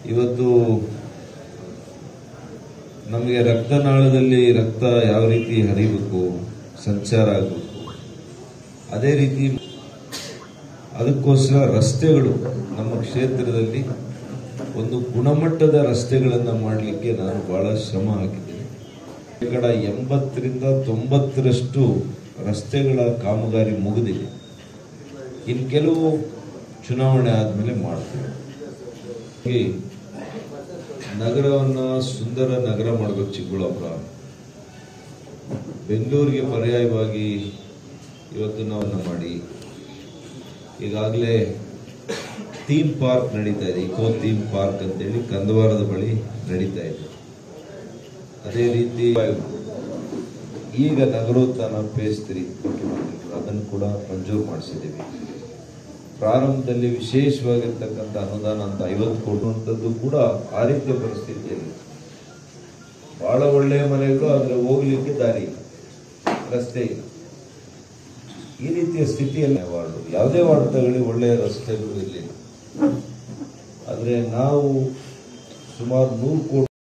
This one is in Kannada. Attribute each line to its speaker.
Speaker 1: ಇವತ್ತು ನಮಗೆ ರಕ್ತನಾಳದಲ್ಲಿ ರಕ್ತ ಯಾವ ರೀತಿ ಹರಿಬೇಕು ಸಂಚಾರ ಆಗಬೇಕು ಅದೇ ರೀತಿ ಅದಕ್ಕೋಸ್ಕರ ರಸ್ತೆಗಳು ನಮ್ಮ ಕ್ಷೇತ್ರದಲ್ಲಿ ಒಂದು ಗುಣಮಟ್ಟದ ರಸ್ತೆಗಳನ್ನು ಮಾಡಲಿಕ್ಕೆ ನಾನು ಬಹಳ ಶ್ರಮ ಹಾಕಿದ್ದೇನೆ ಶೇಕಡ ಎಂಬತ್ತರಿಂದ ತೊಂಬತ್ತರಷ್ಟು ರಸ್ತೆಗಳ ಕಾಮಗಾರಿ ಮುಗಿದಿದೆ ಇನ್ನು ಕೆಲವು ಚುನಾವಣೆ ಆದಮೇಲೆ ಮಾಡ್ತೇವೆ ಹೀಗೆ ನಗರವನ್ನ ಸುಂದರ ನಗರ ಮಾಡಬೇಕು ಚಿಕ್ಕಬಳ್ಳಾಪುರ ಬೆಂಗಳೂರಿಗೆ ಪರ್ಯಾಯವಾಗಿ ಇವತ್ತು ನಾವನ್ನ ಮಾಡಿ ಈಗಾಗಲೇ ಥೀಮ್ ಪಾರ್ಕ್ ನಡೀತಾ ಇದೆ ಇಕೋ ಥೀಮ್ ಪಾರ್ಕ್ ಅಂತೇಳಿ ಕಂದವಾರದ ಬಳಿ ನಡೀತಾ ಇದೆ ಅದೇ ರೀತಿ ಈಗ ನಗರೋತ್ಥಾನ ಫೇಸ್ ತ್ರೀ ಮುಖ್ಯಮಂತ್ರಿಗಳು ಅದನ್ನು ಕೂಡ ಮಂಜೂರು ಮಾಡಿಸಿದ್ದೀವಿ ಪ್ರಾರಂಭದಲ್ಲಿ ವಿಶೇಷವಾಗಿರ್ತಕ್ಕಂಥ ಅನುದಾನ ಅಂತ ಐವತ್ತು ಕೊಡುವಂಥದ್ದು ಕೂಡ ಆ ರೀತಿಯ ಪರಿಸ್ಥಿತಿಯಲ್ಲಿ ಬಹಳ ಒಳ್ಳೆಯ ಮನೆಗಳು ಆದರೆ ಹೋಗ್ಲಿಕ್ಕೆ ದಾರಿ ಇಲ್ಲ ರಸ್ತೆ ಇಲ್ಲ ಈ ರೀತಿಯ ಸ್ಥಿತಿಯಲ್ಲಿ ವಾರ್ಡು ಯಾವುದೇ ವಾರ್ಡ್ ತಗೊಳ್ಳಿ ಒಳ್ಳೆಯ ರಸ್ತೆಗಳು ಇರಲಿಲ್ಲ ಆದರೆ ನಾವು ಸುಮಾರು ನೂರು ಕೋಟಿ